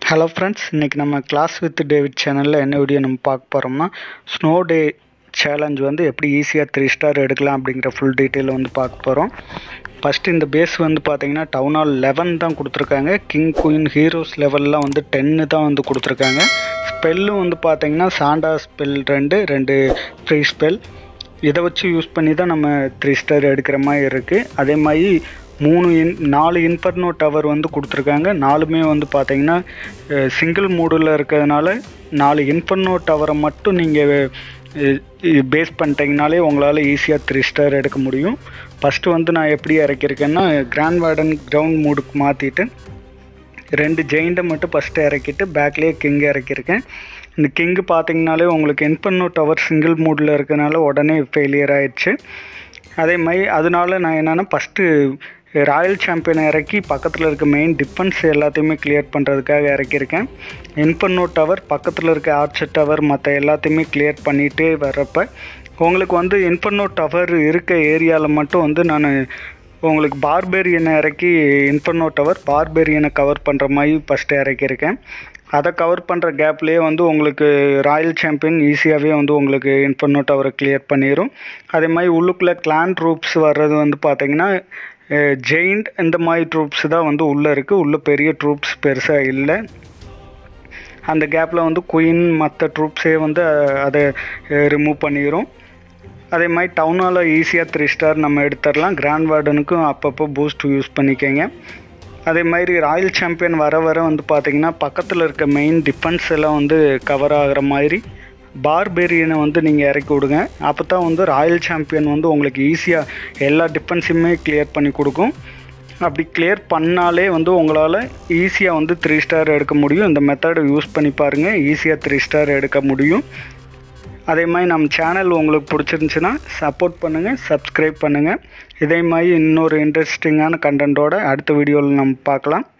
hello friends இன்றைக்கி நம்ம class with David சேனலில் என்ன வீடியோ நம்ம பார்க்க போகிறோம்னா ஸ்னோ டே சேலஞ்ச் வந்து எப்படி ஈஸியாக த்ரீ ஸ்டார் எடுக்கலாம் அப்படிங்கிற ஃபுல் டீட்டெயில் வந்து பார்க்க போகிறோம் ஃபஸ்ட்டு இந்த பேஸ் வந்து பார்த்தீங்கன்னா டவுன் ஹால் லெவன் தான் கொடுத்துருக்காங்க கிங் குயின் ஹீரோஸ் லெவல்லாம் வந்து டென்னு தான் வந்து கொடுத்துருக்காங்க ஸ்பெல்லும் வந்து பார்த்தீங்கன்னா சாண்டா ஸ்பெல் ரெண்டு ரெண்டு ஃப்ரீ ஸ்பெல் இதை வச்சு யூஸ் பண்ணி தான் நம்ம த்ரீ ஸ்டார் எடுக்கிற மாதிரி இருக்குது அதே மாதிரி மூணு இன் நாலு இன்ஃபர்னோ டவர் வந்து கொடுத்துருக்காங்க நாலுமே வந்து பார்த்தீங்கன்னா சிங்கிள் மூடில் இருக்கிறதுனால நாலு இன்ஃபர்னோ டவரை மட்டும் நீங்கள் பேஸ் பண்ணிட்டீங்கனாலே உங்களால் ஈஸியாக த்ரீ ஸ்டார் எடுக்க முடியும் ஃபஸ்ட்டு வந்து நான் எப்படி இறக்கியிருக்கேன்னா கிராண்ட் வார்டன் கிரவுண்ட் மூடுக்கு மாற்றிட்டு ரெண்டு ஜெயிண்ட்டை மட்டும் ஃபஸ்ட்டு இறக்கிட்டு பேக்லேயே கிங் இறக்கியிருக்கேன் இந்த கிங்கு பார்த்தீங்கனாலே உங்களுக்கு இன்ஃபர்னோ டவர் சிங்கிள் மூடில் இருக்கிறதுனால உடனே ஃபெயிலியர் ஆயிடுச்சு அதே மாதிரி அதனால நான் என்னென்னா ஃபஸ்ட்டு ராயல் சாம்பியனை இறக்கி பக்கத்தில் இருக்க மெயின் டிஃபென்ஸ் எல்லாத்தையுமே கிளியர் பண்ணுறதுக்காக இறக்கியிருக்கேன் இன்ஃபர்னோ டவர் பக்கத்தில் இருக்க ஆர்ச்சர் டவர் மற்ற எல்லாத்தையுமே கிளியர் பண்ணிகிட்டே வர்றப்ப உங்களுக்கு வந்து இன்ஃபர்னோ டவர் இருக்க ஏரியாவில் மட்டும் வந்து நான் உங்களுக்கு பார்பேரியனை இறக்கி இன்ஃபர்னோ டவர் பார்பேரியனை கவர் பண்ணுற மாதிரி ஃபஸ்ட்டு இறக்கியிருக்கேன் அதை கவர் பண்ணுற கேப்லேயே வந்து உங்களுக்கு ராயல் சாம்பியன் ஈஸியாகவே வந்து உங்களுக்கு இன்ஃபர்னோ டவரை கிளியர் பண்ணிடும் அதே மாதிரி உள்ளுக்குள்ளே கிளான் ட்ரூப்ஸ் வர்றது வந்து பார்த்திங்கன்னா ஜெயிண்ட் இந்த மாதிரி ட்ரூப்ஸ் தான் வந்து உள்ளே இருக்குது உள்ளே பெரிய ட்ரூப்ஸ் பெருசாக இல்லை அந்த கேப்பில் வந்து குயின் மற்ற ட்ரூப்ஸே வந்து அதை ரிமூவ் பண்ணிடும் அதே மாதிரி டவுனால் ஈஸியாக த்ரீ ஸ்டார் நம்ம எடுத்துடலாம் கிராண்ட் வார்டனுக்கும் அப்பப்போ பூஸ்ட் யூஸ் பண்ணிக்கோங்க அதே மாதிரி ராயல் சாம்பியன் வர வர வந்து பார்த்திங்கன்னா பக்கத்தில் இருக்க மெயின் டிஃபென்ஸ் எல்லாம் வந்து கவர் ஆகிற மாதிரி பார்பேரியனை வந்து நீங்கள் இறக்கி விடுங்க அப்போ தான் வந்து ராயல் சாம்பியன் வந்து உங்களுக்கு ஈஸியாக எல்லா டிஃபென்ஸுமே கிளியர் பண்ணி கொடுக்கும் அப்படி கிளியர் பண்ணாலே வந்து உங்களால் ஈஸியாக வந்து த்ரீ ஸ்டார் எடுக்க முடியும் இந்த மெத்தடை யூஸ் பண்ணி பாருங்கள் ஈஸியாக த்ரீ ஸ்டார் எடுக்க முடியும் அதே மாதிரி நம்ம சேனல் உங்களுக்கு பிடிச்சிருந்துச்சின்னா சப்போர்ட் பண்ணுங்கள் சப்ஸ்கிரைப் பண்ணுங்கள் இதே மாதிரி இன்னொரு இன்ட்ரெஸ்டிங்கான கண்டென்ட்டோட அடுத்த வீடியோவில் நம்ம பார்க்கலாம்